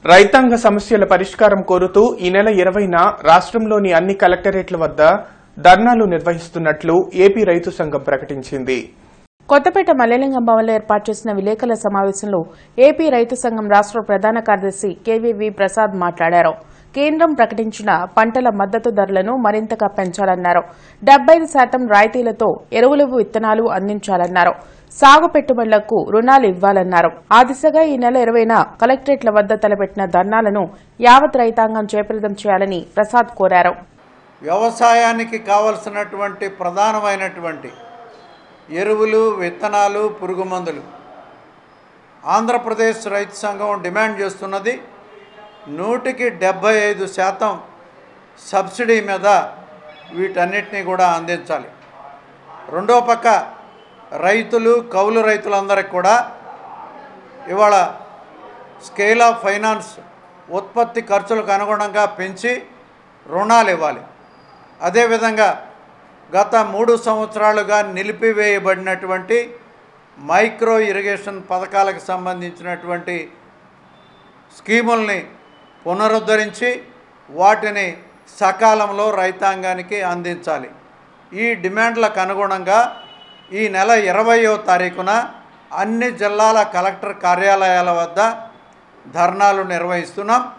రైతాంగ సమస్యల పరిష్కారం కోరుతూ ఈ నెల ఇరవైన రాష్ట్రంలోని అన్ని కలెక్టరేట్ల వద్ద ధర్నాలు నిర్వహిస్తున్నట్లు ఏపీ రైతు సంఘం ప్రకటించింది కొత్తపేట మల్లెలింగం భవన్లో ఏర్పాటు చేసిన విలేకరుల సమావేశంలో ఏపీ రైతు సంఘం రాష్ట్ర ప్రధాన కార్యదర్శి కేవీవి ప్రసాద్ మాట్లాడారు కేంద్రం ప్రకటించిన పంటల మద్దతు ధరలను మరింతగా పెంచాలన్నారు డెబ్బై శాతం రాయితీలతో ఎరువులు విత్తనాలు అందించాలన్నారు సాగు పెట్టుబడులకు రుణాలు ఇవ్వాలన్నారు ఆ దిశగా ఈ నెల ఇరవైన కలెక్టరేట్ల వద్ద తలపెట్టిన ధర్నాలను యావత్ రైతాంగం జయప్రదం చేయాలని ప్రసాద్ కోరారు వ్యవసాయానికి కావలసినటువంటి ప్రధానమైనటువంటి ఎరువులు విత్తనాలు పురుగు మందులు ఆంధ్రప్రదేశ్ రైతు సంఘం డిమాండ్ చేస్తున్నది నూటికి డెబ్భై ఐదు శాతం సబ్సిడీ మీద వీటన్నిటినీ కూడా అందించాలి రెండో పక్క రైతులు కౌలు రైతులందరికీ కూడా ఇవాళ స్కేల్ ఆఫ్ ఫైనాన్స్ ఉత్పత్తి ఖర్చులకు అనుగుణంగా పెంచి రుణాలు ఇవ్వాలి అదేవిధంగా గత మూడు సంవత్సరాలుగా నిలిపివేయబడినటువంటి మైక్రో ఇరిగేషన్ పథకాలకు సంబంధించినటువంటి స్కీముల్ని పునరుద్ధరించి వాటిని సకాలంలో రైతాంగానికి అందించాలి ఈ డిమాండ్లకు అనుగుణంగా ఈ నెల ఇరవయో తారీఖున అన్ని జిల్లాల కలెక్టర్ కార్యాలయాల వద్ద ధర్నాలు నిర్వహిస్తున్నాం